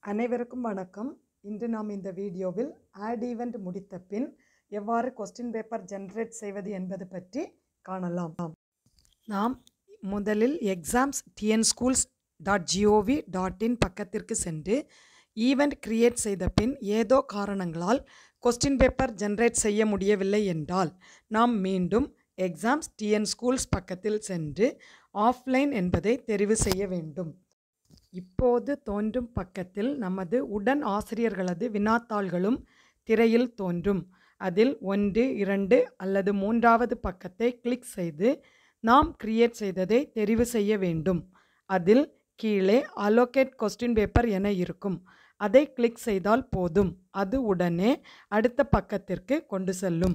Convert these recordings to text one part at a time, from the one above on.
அனைவருக்கும் வணக்கம் இன்று நாம் இந்த வீடியோவில் ஆட் ஈவெண்ட் முடித்த பின் எவ்வாறு கொஸ்டின் பேப்பர் ஜெனரேட் செய்வது என்பது பற்றி காணலாம் நாம் முதலில் exams TN schools dot gov dot in பக்கத்திற்கு சென்று ஈவெண்ட் கிரியேட் செய்த பின் ஏதோ காரணங்களால் கொஸ்டின் பேப்பர் ஜெனரேட் செய்ய முடியவில்லை என்றால் நாம் மீண்டும் எக்ஸாம்ஸ் டிஎன் ஸ்கூல்ஸ் பக்கத்தில் சென்று ஆஃப்லைன் என்பதை தெரிவு செய்ய வேண்டும் இப்போது தோன்றும் பக்கத்தில் நமது உடன் ஆசிரியர்களது வினாத்தாள்களும் திரையில் தோன்றும் அதில் ஒன்று இரண்டு அல்லது மூன்றாவது பக்கத்தை கிளிக் செய்து நாம் கிரியேட் செய்ததை தெரிவு செய்ய வேண்டும் அதில் கீழே அலோகேட் கொஸ்டின் பேப்பர் என இருக்கும் அதை கிளிக் செய்தால் போதும் அது உடனே அடுத்த பக்கத்திற்கு கொண்டு செல்லும்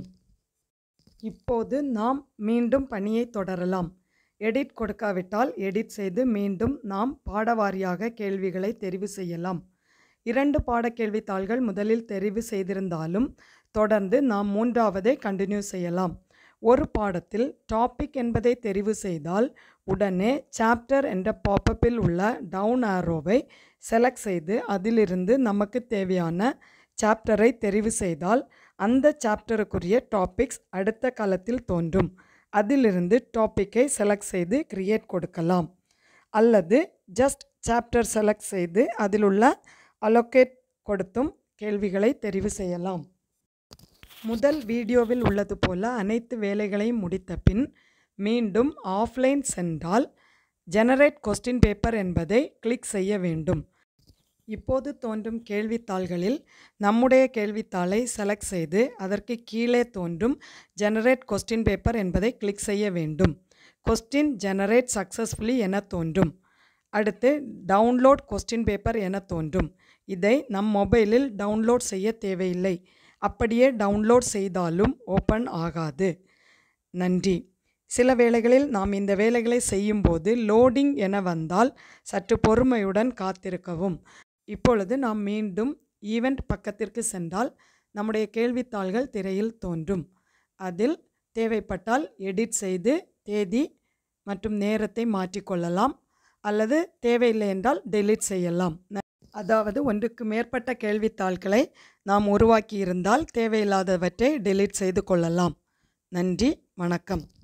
இப்போது நாம் மீண்டும் பணியை தொடரலாம் எடிட் கொடுக்காவிட்டால் எடிட் செய்து மீண்டும் நாம் பாடவாரியாக கேள்விகளை தெரிவு செய்யலாம் இரண்டு பாடக்கேள்வித்தாள்கள் முதலில் தெரிவு செய்திருந்தாலும் தொடர்ந்து நாம் மூன்றாவதை கண்டினியூ செய்யலாம் ஒரு பாடத்தில் டாபிக் என்பதை தெரிவு செய்தால் உடனே சாப்டர் என்ற பாப்பப்பில் உள்ள டவுன் ஆரோவை செலக்ட் செய்து அதிலிருந்து நமக்கு தேவையான சாப்டரை தெரிவு செய்தால் அந்த சாப்டருக்குரிய டாபிக்ஸ் அடுத்த காலத்தில் தோன்றும் அதிலிருந்து டாப்பிக்கை செலக்ட் செய்து கிரியேட் கொடுக்கலாம் அல்லது ஜஸ்ட் சாப்டர் செலக்ட் செய்து அதிலுள்ள அலோகேட் கொடுத்தும் கேள்விகளை தெரிவு செய்யலாம் முதல் வீடியோவில் உள்ளது போல அனைத்து வேலைகளையும் முடித்த பின் மீண்டும் ஆஃப்லைன் சென்றால் ஜெனரேட் கொஸ்டின் பேப்பர் என்பதை கிளிக் செய்ய வேண்டும் இப்போது தோன்றும் கேள்வித்தாள்களில் நம்முடைய கேள்வித்தாளை செலக்ட் செய்து அதற்கு கீழே தோன்றும் ஜெனரேட் கொஸ்டின் பேப்பர் என்பதை கிளிக் செய்ய வேண்டும் கொஸ்டின் ஜெனரேட் சக்ஸஸ்ஃபுல்லி என தோன்றும் அடுத்து டவுன்லோட் கொஸ்டின் பேப்பர் என தோன்றும் இதை நம் மொபைலில் டவுன்லோட் செய்ய தேவையில்லை அப்படியே டவுன்லோட் செய்தாலும் ஓப்பன் ஆகாது நன்றி சில வேளைகளில் நாம் இந்த வேலைகளை செய்யும்போது லோடிங் என வந்தால் சற்று பொறுமையுடன் காத்திருக்கவும் இப்பொழுது நாம் மீண்டும் ஈவெண்ட் பக்கத்திற்கு சென்றால் நம்முடைய கேள்வித்தாள்கள் திரையில் தோன்றும் அதில் தேவைப்பட்டால் எடிட் செய்து தேதி மற்றும் நேரத்தை மாற்றிக்கொள்ளலாம் அல்லது தேவையில்லை என்றால் டெலீட் செய்யலாம் அதாவது ஒன்றுக்கு மேற்பட்ட கேள்வித்தாள்களை நாம் உருவாக்கி இருந்தால் தேவையில்லாதவற்றை டெலீட் செய்து கொள்ளலாம் நன்றி வணக்கம்